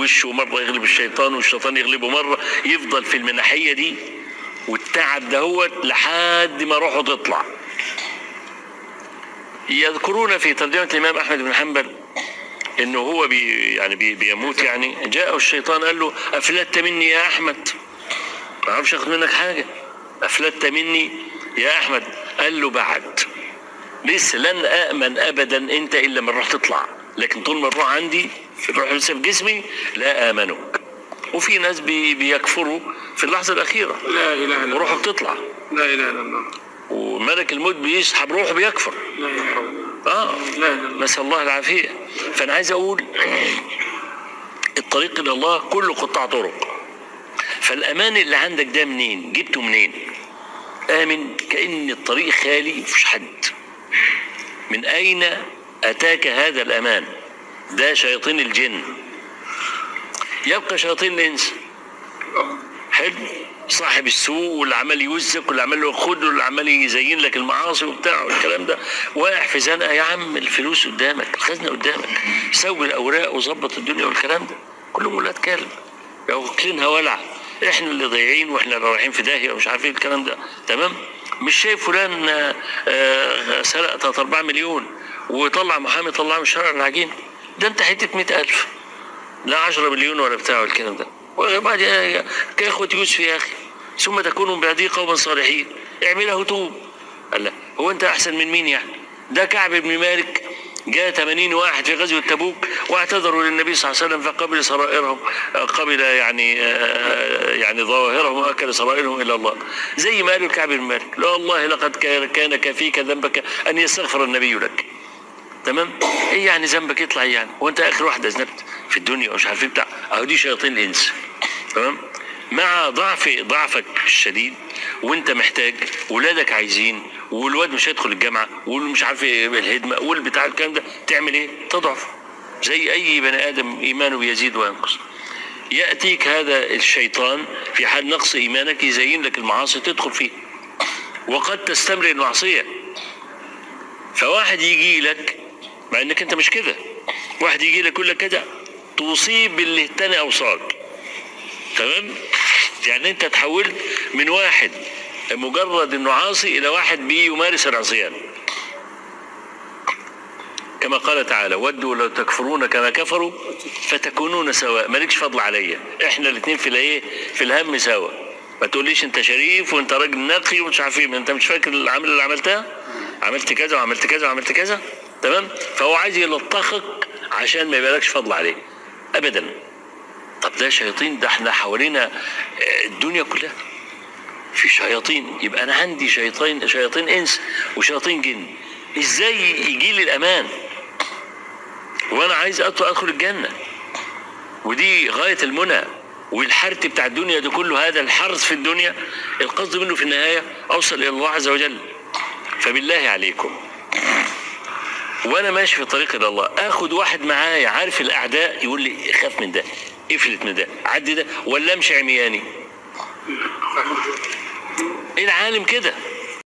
وشه ومره يغلب الشيطان والشيطان يغلبه مره يفضل في المنحيه دي والتعب دهوت لحد ما روحه تطلع يذكرون في ترجمه الامام احمد بن حنبل انه هو بي يعني بي بيموت يعني جاءه الشيطان قال له افلتت مني يا احمد ما اعرفش اخد منك حاجه افلتت مني يا احمد قال له بعد لسه لن امن ابدا انت الا من الروح تطلع لكن طول ما الروح عندي في الروح لسه في جسمي لا امنك وفي ناس بي بيكفروا في اللحظه الاخيره لا اله الا الله وروحه بتطلع لا اله الا الله وملك الموت بيسحب روحه بيكفر لا اله الا الله اه لا اله الا الله نسال الله العافيه فانا عايز اقول الطريق الى الله كله قطاع طرق فالامان اللي عندك ده منين جبته منين امن كان الطريق خالي مفيش حد من اين اتاك هذا الامان ده شياطين الجن يبقى شياطين الانس حلو صاحب السوق واللي عمال يوزك واللي عمال ياخد واللي عمال يزين لك المعاصي وبتاع والكلام ده واقع في زنقه يا عم الفلوس قدامك الخزنه قدامك سوي الاوراق وظبط الدنيا والكلام ده كلهم ولاد كلب واكلينها ولع احنا اللي ضايعين واحنا اللي رايحين في داهيه ومش عارف ايه الكلام ده تمام مش شايف فلان آه، آه، سرق 3 4 مليون وطلع محامي طلعه من الشارع العجين ده انت حته 100000 لا 10 مليون ولا بتاع الكلام ده وبعد كاخوة يوسف يا اخي ثم تكونوا من بعدي قوما صالحين اعمله توب قال لا هو انت احسن من مين يعني ده كعب بن مالك جاء 80 واحد في غزوة تبوك واعتذروا للنبي صلى الله عليه وسلم فقبل سرائرهم قبل يعني آه، يعني ظواهرهم واكل سرائرهم الى الله زي ما قالوا كعب بن مالك لا والله لقد كان كان كفيك ذنبك ان يستغفر النبي لك تمام ايه يعني ذنبك يطلع إيه يعني وانت اخر واحد اذنبت في الدنيا ومش عارف ايه بتاع اهو دي شياطين الانس تمام مع ضعف ضعفك الشديد وانت محتاج ولادك عايزين والواد مش هيدخل الجامعه والمش عارف ايه الهدمه والبتاع الكلام ده تعمل ايه؟ تضعف زي اي بني ادم ايمانه بيزيد وينقص ياتيك هذا الشيطان في حال نقص ايمانك يزين لك المعاصي تدخل فيه وقد تستمر المعصيه فواحد يجي لك مع انك انت مش كده واحد يجي لك يقول لك كده تصيب باللي التاني اوصاك تمام يعني انت تحولت من واحد مجرد انه عاصي الى واحد بيمارس العصيان كما قال تعالى ودوا لو تكفرون كما كفروا فتكونون سواء مالكش فضل عليا احنا الاثنين في الايه في الهم سوا ما تقوليش انت شريف وانت راجل نقي ومش عارف ايه ما انت مش فاكر العمل اللي عملتها عملت كذا وعملت كذا وعملت كذا تمام فهو عايز يلطخك عشان ما يبقالكش فضل عليه ابدا طب ده شياطين ده احنا حوالينا آه، الدنيا كلها في شياطين يبقى انا عندي شياطين شياطين انس وشياطين جن ازاي يجي لي الامان وانا عايز أدخل ادخل الجنه ودي غايه المنى والحرث بتاع الدنيا ده كله هذا الحرث في الدنيا القصد منه في النهايه اوصل الى الله عز وجل فبالله عليكم وانا ماشي في طريق الى الله اخد واحد معايا عارف الاعداء يقول لي خاف من ده افلت من ده عدي ده ولا امشي عمياني العالم كده